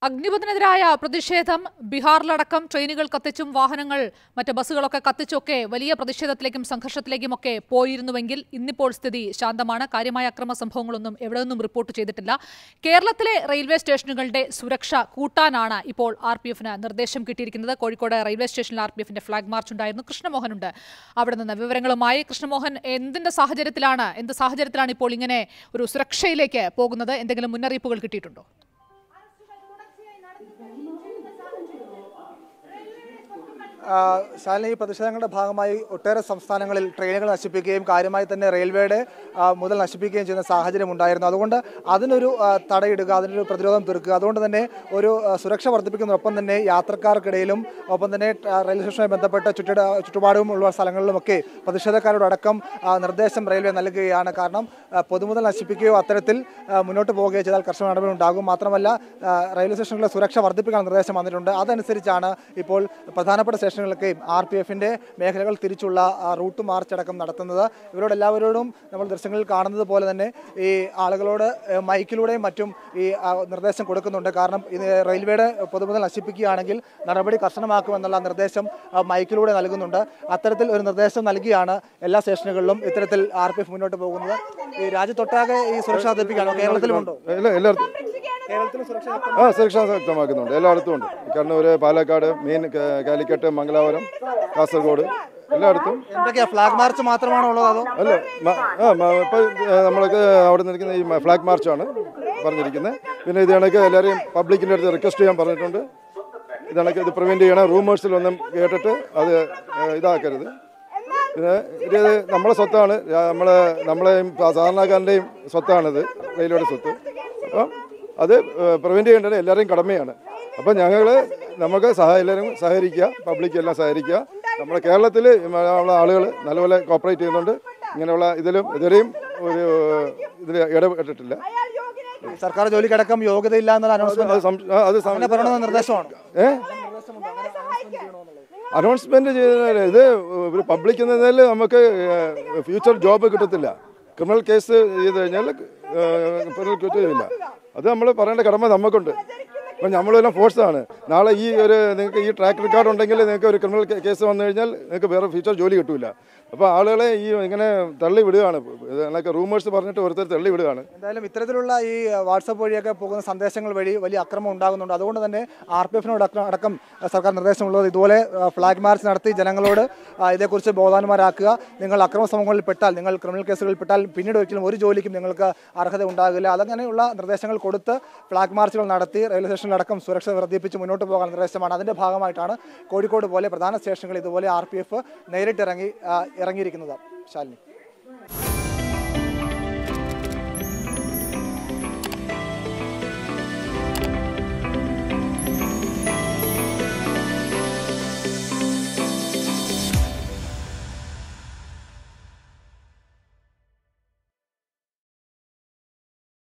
അഗ്നിപഥിനെതിരായ പ്രതിഷേധം ബീഹാറിലടക്കം ട്രെയിനുകൾ കത്തിച്ചും വാഹനങ്ങൾ മറ്റ് ബസ്സുകളൊക്കെ കത്തിച്ചൊക്കെ വലിയ പ്രതിഷേധത്തിലേക്കും സംഘർഷത്തിലേക്കുമൊക്കെ പോയിരുന്നുവെങ്കിൽ ഇന്നിപ്പോൾ സ്ഥിതി ശാന്തമാണ് കാര്യമായ അക്രമ സംഭവങ്ങളൊന്നും എവിടെ നിന്നും റിപ്പോർട്ട് ചെയ്തിട്ടില്ല കേരളത്തിലെ റെയിൽവേ സ്റ്റേഷനുകളുടെ സുരക്ഷ കൂട്ടാനാണ് ഇപ്പോൾ ആർ പി എഫിന് നിർദ്ദേശം കിട്ടിയിരിക്കുന്നത് കോഴിക്കോട് റെയിൽവേ സ്റ്റേഷനിൽ ആർ പി എഫിന്റെ ഫ്ളാഗ് മാർച്ച് ഉണ്ടായിരുന്നു കൃഷ്ണമോഹനുണ്ട് അവിടെ നിന്ന് വിവരങ്ങളുമായി കൃഷ്ണമോഹൻ എന്തിന്റെ സാഹചര്യത്തിലാണ് എന്ത് സാഹചര്യത്തിലാണ് ഇപ്പോൾ ഇങ്ങനെ ഒരു സുരക്ഷയിലേക്ക് പോകുന്നത് എന്തെങ്കിലും മുന്നറിയിപ്പുകൾ കിട്ടിയിട്ടുണ്ടോ ആ, ശാലിനി ഈ പ്രതിഷേധങ്ങളുടെ ഭാഗമായി ഒട്ടേറെ സംസ്ഥാനങ്ങളിൽ ട്രെയിനുകൾ നശിപ്പിക്കുകയും കാര്യമായി തന്നെ റെയിൽവേയുടെ ആ, മുതൽ നശിപ്പിക്കുകയും ചെയ്യുന്ന സാഹചര്യം ഉണ്ടായിരുന്നു അതുകൊണ്ട് അതിനൊരു ആ, തടയിടുക അതിനൊരു പ്രതിരോധം തീർക്കുക അതുകൊണ്ട് തന്നെ ഒരു ആ, സുരക്ഷ വർദ്ധിപ്പിക്കുന്നതോടൊപ്പം തന്നെ യാത്രക്കാർക്കിടയിലും ഒപ്പം തന്നെ ആ, റെയിൽവേ സ്റ്റേഷനുമായി ബന്ധപ്പെട്ട ചുറ്റിട ചുറ്റുപാടും ഉള്ള സ്ഥലങ്ങളിലുമൊക്കെ പ്രതിഷേധക്കാരോടക്കം ആ, നിർദ്ദേശം റെയിൽവേ നൽകുകയാണ് കാരണം ആ, പൊതുമുതൽ നശിപ്പിക്കുകയോ അത്തരത്തിൽ ആ, മുന്നോട്ട് പോവുകയോ ചെയ്താൽ കർശന നടപടി ഉണ്ടാകും മാത്രമല്ല ആ, റെയിൽവേ സ്റ്റേഷനുകളിലെ സുരക്ഷ വർദ്ധിപ്പിക്കാൻ നിർദ്ദേശം വന്നിട്ടുണ്ട് അതനുസരിച്ചാണ് ഇപ്പോൾ പ്രധാനപ്പെട്ട സ്റ്റേഷനുകളിലൊക്കെയും ആർ പി എഫിന്റെ മേഖലകൾ തിരിച്ചുള്ള ആ, റൂട്ട് മാർച്ച് അടക്കം നടത്തുന്നത് ഇവരോട് എല്ലാവരോടും നമ്മൾ ദൃശ്യങ്ങളിൽ കാണുന്നത് പോലെ തന്നെ ഈ ആളുകളോട് ഏ, മൈക്കിലൂടെയും മറ്റും ഈ ആ, നിർദ്ദേശം കൊടുക്കുന്നുണ്ട് കാരണം ഇത് റെയിൽവേയുടെ പൊതുമുതൽ നശിപ്പിക്കുകയാണെങ്കിൽ നടപടി കർശനമാക്കുമെന്നുള്ള നിർദ്ദേശം ആ, മൈക്കിലൂടെ നൽകുന്നുണ്ട് അത്തരത്തിൽ ഒരു നിർദ്ദേശം നൽകിയാണ് എല്ലാ സ്റ്റേഷനുകളിലും ഇത്തരത്തിൽ ആർ പി എഫ് മുന്നോട്ട് പോകുന്നത് ഈ രാജ്യത്തൊട്ടാകെ ഈ സുരക്ഷ വർദ്ധിപ്പിക്കാനോ കേരളത്തിലുമുണ്ടോ ഇല്ല എല്ലായിടത്തും കേരളത്തിൽ സുരക്ഷ ആ സുരക്ഷ ശക്തമാക്കുന്നുണ്ട് എല്ലായിടത്തും ഉണ്ട് കണ്ണൂർ പാലക്കാട് മീൻ ക- കാലിക്കറ്റ് മംഗലാപുരം കാസർഗോഡ് എല്ലായിടത്തും എന്തൊക്കെയാ ഫ്ലാഗ് മാർച്ച് മാത്രമാണോ ഉള്ളത് അതോ അല്ല മ- ആ മ- ഇപ്പൊ ഏ, നമ്മൾക്ക് അവിടെ നിൽക്കുന്ന ഈ ഫ്ലാഗ് മാർച്ചാണ് പറഞ്ഞിരിക്കുന്നത് പിന്നെ ഇത് കണക്ക് എല്ലാവരെയും പബ്ലിക്കിൻ്റെ അടുത്ത് റിക്വസ്റ്റ് ചെയ്യാൻ പറഞ്ഞിട്ടുണ്ട് ഇത് കണക്ക് ഇത് പ്രിവെൻറ്റ് ചെയ്യണം റൂമേഴ്സിലൊന്നും കേട്ടിട്ട് അത് ഏ, ഇതാക്കരുത് പിന്നെ ഇത് നമ്മളെ സ്വത്താണ് രാ- നമ്മളെ നമ്മളെയും സാധാരണക്കാരൻ്റെയും സ്വത്താണിത് റെയിൽവേയുടെ സ്വത്ത് അപ്പം അത് പ്രിവെൻറ്റ് ചെയ്യേണ്ടത് എല്ലാവരെയും കടമയാണ് അപ്പം ഞങ്ങൾ നമുക്ക് സഹായ എല്ലാവരും സഹകരിക്കുക പബ്ലിക് എല്ലാം സഹകരിക്കുക നമ്മുടെ കേരളത്തിൽ ഉള്ള ആളുകൾ നല്ലപോലെ കോപ്പറേറ്റ് ചെയ്യുന്നുണ്ട് ഇങ്ങനെയുള്ള ഇതിലും ഇതുവരെയും ഒരു ഇതിൽ ഇടപെട്ടിട്ടില്ല സർക്കാർ ജോലിക്കടക്കം യോഗ്യതയില്ല എന്നുള്ള അനൗൺസ്മെന്റ് അത് സം- അത് സം- അങ്ങനെ പറയണമെന്ന നിർദ്ദേശമാണ് ഏ അനൗൺസ്മെന്റ് ചെയ്ത ഇത് ഒരു പബ്ലിക് എന്ന നിലയിൽ നമുക്ക് ഫ്യൂച്ചർ ജോബ് കിട്ടത്തില്ല ക്രിമിനൽ കേസ് ചെയ്ത് കഴിഞ്ഞാൽ ക്രിമിനൽ കിട്ടുകയില്ല അത് നമ്മൾ പറയേണ്ട കടമ നമുക്കുണ്ട് അപ്പം നമ്മളെല്ലാം ഫോഴ്സാണ് നാളെ ഈ ഒരു നിങ്ങൾക്ക് ഈ ട്രാക്ക് റെക്കോർഡ് ഉണ്ടെങ്കിൽ നിങ്ങൾക്ക് ഒരു ക്രിമിനൽ കേസ് വന്നു കഴിഞ്ഞാൽ നിങ്ങൾക്ക് വേറെ ഫ്യൂച്ചർ ജോലി കിട്ടൂല അപ്പോൾ ആളുകളെ ഈ ഇങ്ങനെ തള്ളി വിടുകയാണ് എന്നൊക്കെ റൂമേഴ്സ് പറഞ്ഞിട്ട് ഓരോരുത്തർ തള്ളി വിടുകയാണ് എന്തായാലും ഇത്തരത്തിലുള്ള ഈ വാട്സപ്പ് വഴിയൊക്കെ പോകുന്ന സന്ദേശങ്ങൾ വഴി വലിയ അക്രമം ഉണ്ടാകുന്നുണ്ട് അതുകൊണ്ട് തന്നെ ആർ പി എഫിനോട് അടക്കം സർക്കാർ നിർദ്ദേശമുള്ളത് ഇതുപോലെ ആ, ഫ്ലാഗ് മാർച്ച് നടത്തി ജനങ്ങളോട് ആ, ഇതേക്കുറിച്ച് ബോധവാന്മാരാക്കുക നിങ്ങൾ അക്രമ സംഭവങ്ങളിൽ പെട്ടാൽ നിങ്ങൾ ക്രിമിനൽ കേസുകളിൽ പെട്ടാൽ പിന്നീട് ഒരിക്കലും ഒരു ജോലിക്കും നിങ്ങൾക്ക് അർഹത ഉണ്ടാകില്ല അതങ്ങനെയുള്ള നിർദ്ദേശങ്ങൾ കൊടുത്ത് ഫ്ലാഗ് മാർച്ചുകൾ നടത്തി റെയിൽവേ സ്റ്റേഷനിലടക്കം സുരക്ഷ വർദ്ധിപ്പിച്ച് മുന്നോട്ട് പോകാൻ നിർദ്ദേശമാണ് അതിന്റെ ഭാഗമായിട്ടാണ് കോഴിക്കോട് പോലെ പ്രധാന സ്റ്റേഷനുകൾ ഇതുപോലെ ആർ പി എഫ് നേരിട്ടിറങ്ങി ആ, ഇറങ്ങിയിരിക്കുന്നത് ശാലിനി